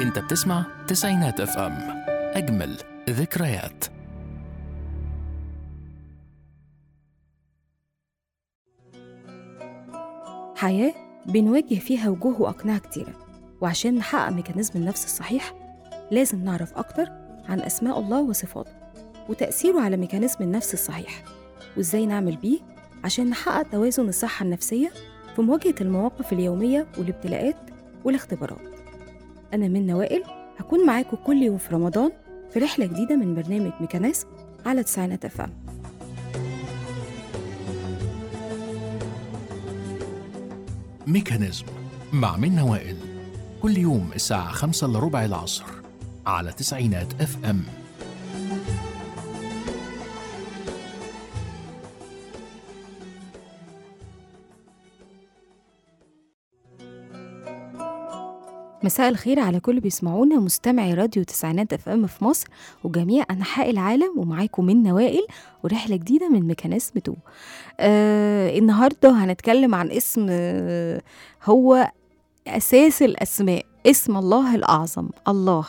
انت بتسمع تسعينات اف ام اجمل ذكريات حياة بنواجه فيها وجوه وأقنعة كتيرة وعشان نحقق ميكانيزم النفس الصحيح لازم نعرف أكتر عن أسماء الله وصفاته وتأثيره على ميكانيزم النفس الصحيح وإزاي نعمل بيه عشان نحقق توازن الصحة النفسية في مواجهة المواقف اليومية والابتلاءات والاختبارات أنا من وائل هكون معاكم كل يوم في رمضان في رحلة جديدة من برنامج ميكانيزم على تسعينات أفهم ميكانيزم مع منة وائل كل يوم الساعة خمسة إلا ربع العصر على تسعينات اف ام مساء الخير على كل بيسمعونا مستمعي راديو تسعينات اف ام في مصر وجميع انحاء العالم ومعاكم من نوائل ورحله جديده من ميكانيزم 2 آه النهارده هنتكلم عن اسم آه هو اساس الاسماء اسم الله الاعظم الله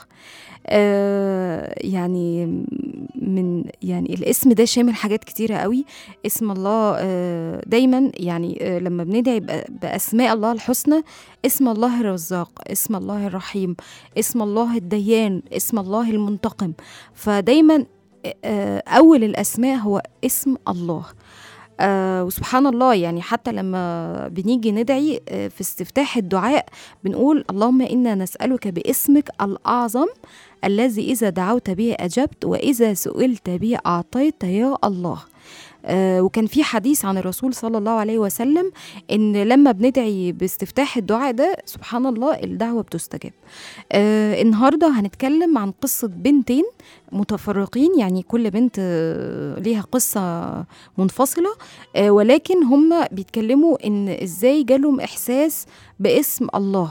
آه يعني من يعني الاسم ده شامل حاجات كتيرة قوي اسم الله آه دايما يعني آه لما بندعي بأ- بأسماء الله الحسنى اسم الله الرزاق اسم الله الرحيم اسم الله الديان اسم الله المنتقم فدايما آه أول الأسماء هو اسم الله آه وسبحان الله يعني حتى لما بنيجي ندعي آه في استفتاح الدعاء بنقول اللهم إنا نسألك باسمك الأعظم الذي إذا دعوت به أجبت وإذا سئلت به أعطيت يا الله آه وكان في حديث عن الرسول صلى الله عليه وسلم ان لما بندعي باستفتاح الدعاء ده سبحان الله الدعوه بتستجاب. آه النهارده هنتكلم عن قصه بنتين متفرقين يعني كل بنت آه ليها قصه منفصله آه ولكن هم بيتكلموا ان ازاي جالهم احساس باسم الله.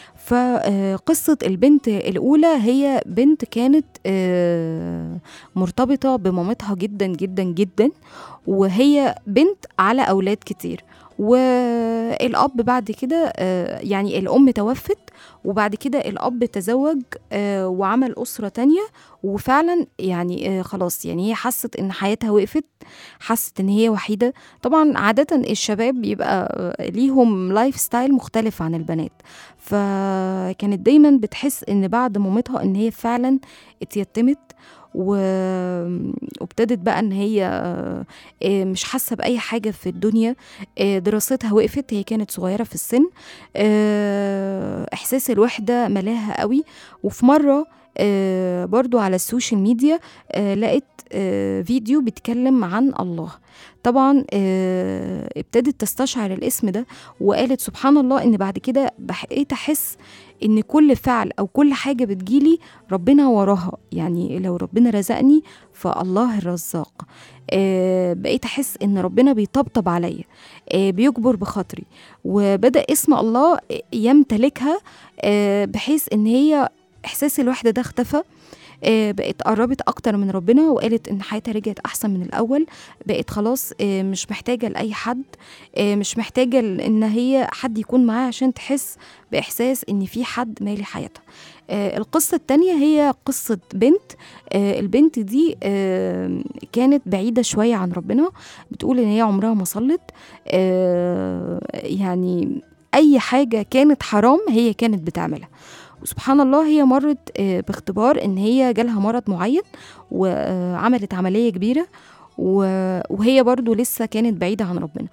فقصة البنت الأولى هي بنت كانت آه، مرتبطة بمامتها جدا جدا جدا وهي بنت على أولاد كتير والأب بعد كده آه، يعني الأم توفت وبعد كده الأب تزوج آه، وعمل أسرة تانية وفعلا يعني آه، خلاص يعني هي حست إن حياتها وقفت حست إن هي وحيدة طبعا عادة الشباب بيبقى آه، ليهم لايف ستايل مختلف عن البنات فكانت دايما بتحس ان بعد مامتها ان هي فعلا اتيتمت و... وابتدت بقى ان هي آه، مش حاسه باي حاجه في الدنيا آه، دراستها وقفت هي كانت صغيره في السن آه، احساس الوحده ملاها قوي وفي مره آه، برضو على السوشيال ميديا آه، لقيت آه، فيديو بيتكلم عن الله طبعا آه، ابتدت تستشعر الاسم ده وقالت سبحان الله ان بعد كده بقيت احس ان كل فعل او كل حاجه بتجيلي ربنا وراها يعني لو ربنا رزقني فالله الرزاق آه بقيت احس ان ربنا بيطبطب عليا آه بيجبر بخاطري وبدا اسم الله يمتلكها آه بحيث ان هي احساس الوحده ده اختفى آه، بقت قربت اكتر من ربنا وقالت ان حياتها رجعت احسن من الاول بقت خلاص آه، مش محتاجه لاي حد آه، مش محتاجه ان هي حد يكون معاها عشان تحس باحساس ان في حد مالي حياتها آه، القصة التانية هي قصة بنت آه، البنت دي آه، كانت بعيدة شوية عن ربنا بتقول إن هي عمرها ما صلت آه، يعني أي حاجة كانت حرام هي كانت بتعملها وسبحان الله هي مرت آه، باختبار ان هي جالها مرض معين وعملت عملية كبيرة و- وهي برضو لسه كانت بعيدة عن ربنا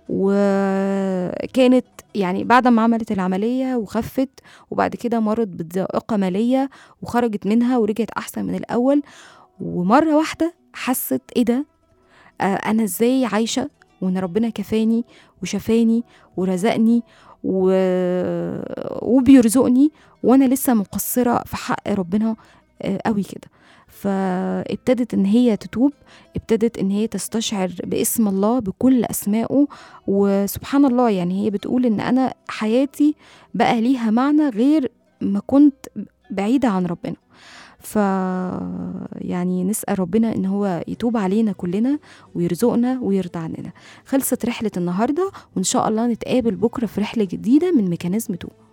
وكانت يعني بعد ما عملت العملية وخفت وبعد كده مرت بضائقة مالية وخرجت منها ورجعت أحسن من الأول ومرة واحدة حست إيه ده آه أنا إزاي عايشة وإن ربنا كفاني وشفاني ورزقني و... وبيرزقني وانا لسه مقصره في حق ربنا آه، قوي كده فابتدت ان هي تتوب ابتدت ان هي تستشعر باسم الله بكل اسمائه وسبحان الله يعني هي بتقول ان انا حياتي بقى ليها معنى غير ما كنت بعيده عن ربنا ف يعني نسأل ربنا إن هو يتوب علينا كلنا ويرزقنا ويرضى عننا خلصت رحلة النهاردة وإن شاء الله نتقابل بكرة في رحلة جديدة من ميكانيزم 2